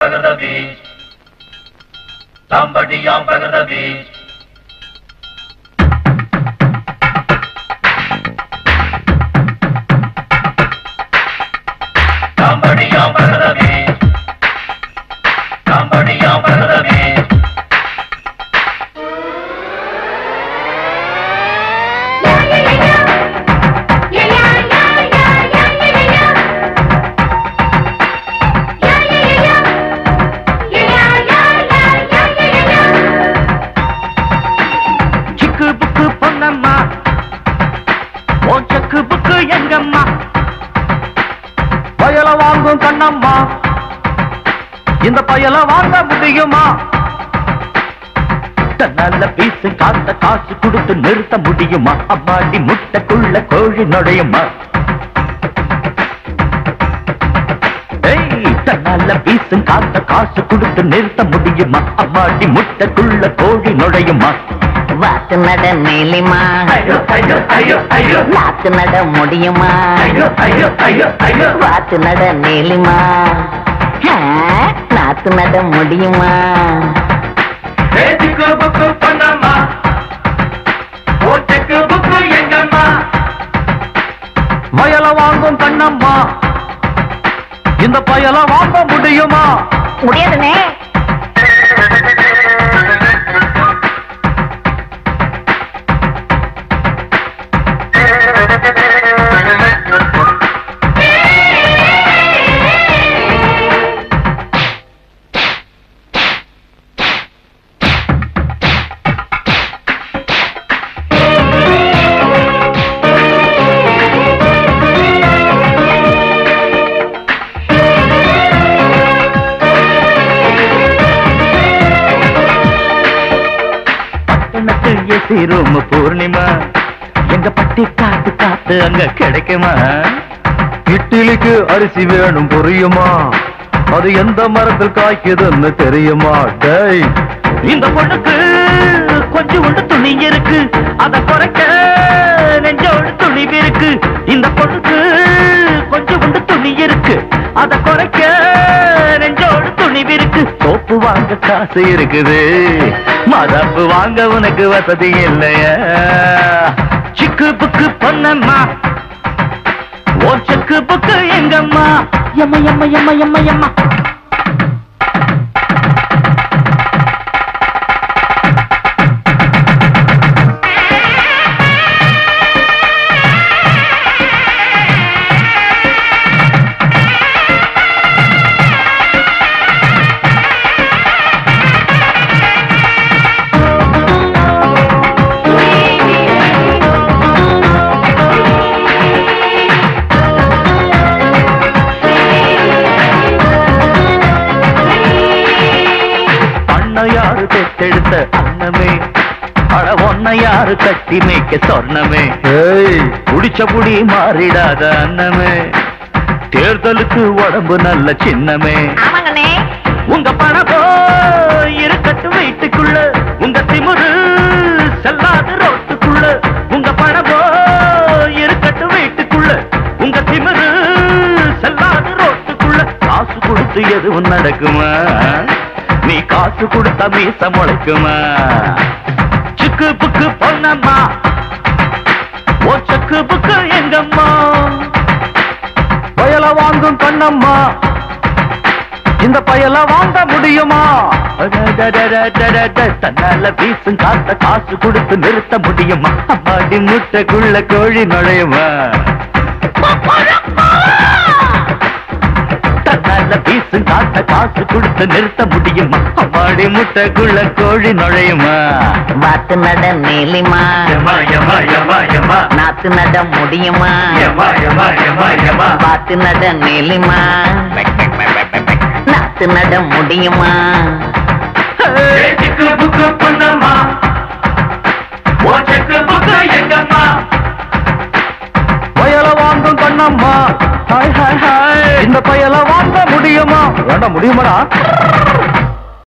beggar the beach. Somebody on beggar the beach. Somebody on beggar the beach. Somebody on beggar the beach. சிக்கு புக்கு பொன்னம்மா ஓ சக்கு புக்கு எங்கம்மா பயல வாங்கும் கண்ணம்மா இந்த பயல வாங்க முடியுமா நல்ல பீசு காத்த காசு கொடுத்து நிறுத்த முடியுமா அம்மாடி முட்டைக்குள்ள கோழி நுழையுமா ஏய், தன்னால பீசும் காத்த காசு கொடுத்து நிறுத்த முடியுமா அம்மாடி முட்டைக்குள்ள கோழி நுழையுமா வாத்து நட நீலிமா ஐயோ ஐயோ ஐயோ ஐயோ நாத்து நட முடியுமா ஐயோ ஐயோ ஐயோ ஐயோ வாத்து நட நீலிமா ஆ, நாத்து நட முடியுமா பேச்சுக்கு புக்கு பண்ணம்மா ஓட்டுக்கு புக்கு எங்கம்மா வயல வாங்கும் கண்ணம்மா இந்த பயல வாங்க முடியுமா முடியாதுனே பட்டணத்து ஏசி ரூம் பூர்ணிமா எங்க பட்டி காத்து காத்து அங்க கிடைக்குமா இட்லிக்கு அரிசி வேணும் புரியுமா அது எந்த மரத்தில் காய்க்குதுன்னு தெரியுமா டேய் இந்த பொண்ணுக்கு கொஞ்சம் ஒன்று துணி இருக்கு அத குறைக்க நெஞ்சோடு துணிவு இருக்கு இந்த பொண்ணுக்கு கொஞ்சம் ஒன்று துணி இருக்கு அத குறைக்க நெஞ்சோடு துணிவு இருக்கு சோப்பு வாங்க காசு இருக்குது மதப்பு வாங்க உனக்கு வசதி இல்லையா சிக்கு புக்கு பொன்னம்மா ஓ செக்கு புக்கு எங்கம்மா எம்ம எம்ம எம்ம எம்ம எம்மா அண்ணையாரு பெத்தெடுத்த அன்னமே அட ஒன்ன யாரு கட்டி மேய்க்க சொர்ணமே ஏய் குடிச்ச புடி மாறிடாத அன்னமே தேர்தலுக்கு உடம்பு நல்ல சின்னமே ஆமாங்கண்ணே உங்க பணமோ இருக்கட்டும் வீட்டுக்குள்ள உங்க திமுரு செல்லாத ரோட்டுக்குள்ள உங்க பணமோ இருக்கட்டும் வீட்டுக்குள்ள உங்க திமிரு செல்லாத ரோட்டுக்குள்ள காசு கொடுத்து எதுவும் நடக்குமா நீ காசு கொடுத்த மீச முளைக்குமா சுக்கு புக்கு பொன்னம்மா ஓ சக்கு புக்கு எங்கம்மா பயல வாங்கும் கண்ணம்மா இந்த பயல வாங்க முடியுமா அடடடடடடட, தன்னால வீசும் காத்த காசு கொடுத்து நிறுத்த முடியுமா அம்மாடி முட்டைக்குள்ள கோழி நுழையுமா தன்னால வீசும் காத்த காசு கொடுத்து நிறுத்த முடியுமா அம்மாடி முட்டைக்குள்ள கோழி நுழையுமா வாத்து நட நீலிமா யமா யமா யமா யமா நாத்து நட முடியுமா யமா யமா யமா யமா வாத்து நட நீலிமா நாத்து நட முடியுமா பேச்சுக்கு புக்கு பண்ணம்மா ஓட்டுக்கு புக்கு எங்கம்மா பயல வாங்கும் கண்ணம்மா ஹாய் ஹாய் ஹாய் இந்த பயல வாங்க முடியுமா வேண்டாம் முடியுமாடா